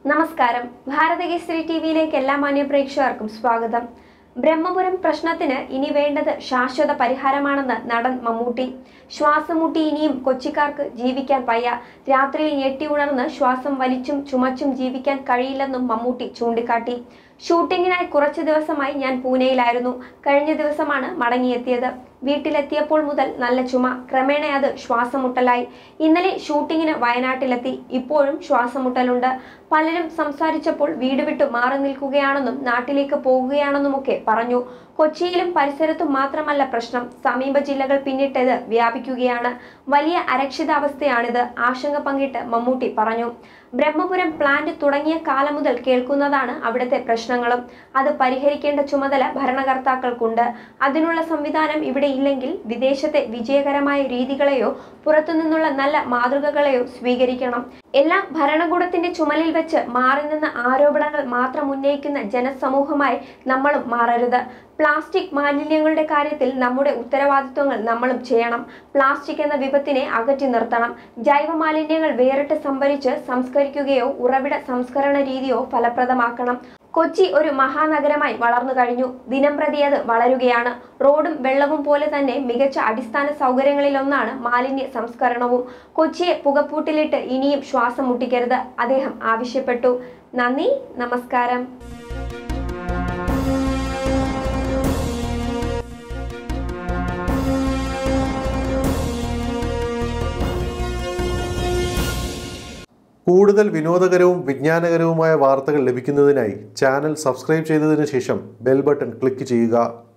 നമസ്കാരം ഭാരതകേസരി ടി വിയിലേക്ക് എല്ലാ മാന്യ പ്രേക്ഷകർക്കും സ്വാഗതം ബ്രഹ്മപുരം പ്രശ്നത്തിന് ഇനി വേണ്ടത് ശാശ്വത പരിഹാരമാണെന്ന് നടൻ മമ്മൂട്ടി ശ്വാസം മുട്ടി ഇനിയും കൊച്ചിക്കാർക്ക് ജീവിക്കാൻ വയ്യ രാത്രിയിൽ ഞെട്ടി ഉണർന്ന് ശ്വാസം വലിച്ചും ചുമച്ചും ജീവിക്കാൻ കഴിയില്ലെന്നും മമ്മൂട്ടി ചൂണ്ടിക്കാട്ടി ഷൂട്ടിങ്ങിനായി കുറച്ചു ദിവസമായി ഞാൻ പൂനെയിലായിരുന്നു കഴിഞ്ഞ ദിവസമാണ് മടങ്ങിയെത്തിയത് വീട്ടിലെത്തിയപ്പോൾ മുതൽ നല്ല ചുമ ക്രമേണ അത് ശ്വാസമുട്ടലായി ഇന്നലെ ഷൂട്ടിങ്ങിന് വയനാട്ടിലെത്തി ഇപ്പോഴും ശ്വാസമുട്ടലുണ്ട് പലരും സംസാരിച്ചപ്പോൾ വീട് വിട്ടു മാറി നിൽക്കുകയാണെന്നും നാട്ടിലേക്ക് പോകുകയാണെന്നുമൊക്കെ പറഞ്ഞു കൊച്ചിയിലും പരിസരത്തും മാത്രമല്ല പ്രശ്നം സമീപ ജില്ലകൾ പിന്നിട്ടത് വ്യാപിക്കുകയാണ് വലിയ അരക്ഷിതാവസ്ഥയാണിത് ആശങ്ക പങ്കിട്ട് മമ്മൂട്ടി പറഞ്ഞു ബ്രഹ്മപുരം പ്ലാന്റ് തുടങ്ങിയ കാലം മുതൽ കേൾക്കുന്നതാണ് അവിടുത്തെ പ്രശ്നങ്ങളും അത് പരിഹരിക്കേണ്ട ചുമതല ഭരണകർത്താക്കൾക്കുണ്ട് അതിനുള്ള സംവിധാനം ഇവിടെ ഇല്ലെങ്കിൽ വിദേശത്തെ വിജയകരമായ രീതികളെയോ പുറത്തുനിന്നുള്ള നല്ല മാതൃകകളെയോ സ്വീകരിക്കണം എല്ലാം ഭരണകൂടത്തിന്റെ ചുമലിൽ വെച്ച് മാറി നിന്ന ആരോപണങ്ങൾ മാത്രം ഉന്നയിക്കുന്ന ജനസമൂഹമായി നമ്മളും മാറരുത് പ്ലാസ്റ്റിക് മാലിന്യങ്ങളുടെ കാര്യത്തിൽ നമ്മുടെ ഉത്തരവാദിത്വങ്ങൾ നമ്മളും ചെയ്യണം പ്ലാസ്റ്റിക് എന്ന വിപത്തിനെ അകറ്റി നിർത്തണം ജൈവ മാലിന്യങ്ങൾ വേറിട്ട് സംഭരിച്ച് സംസ്കരിക്കുകയോ ഉറവിട സംസ്കരണ രീതിയോ ഫലപ്രദമാക്കണം കൊച്ചി ഒരു മഹാനഗരമായി വളർന്നു കഴിഞ്ഞു ദിനംപ്രതി അത് വളരുകയാണ് റോഡും വെള്ളവും പോലെ തന്നെ മികച്ച അടിസ്ഥാന സൗകര്യങ്ങളിലൊന്നാണ് മാലിന്യ സംസ്കരണവും കൊച്ചിയെ പുകപ്പൂട്ടിലിട്ട് ഇനിയും ശ്വാസം മുട്ടിക്കരുത് അദ്ദേഹം ആവശ്യപ്പെട്ടു നന്ദി നമസ്കാരം കൂടുതൽ വിനോദകരവും വിജ്ഞാനകരവുമായ വാർത്തകൾ ലഭിക്കുന്നതിനായി ചാനൽ സബ്സ്ക്രൈബ് ചെയ്തതിനു ശേഷം ബെൽ ബട്ടൺ ക്ലിക്ക് ചെയ്യുക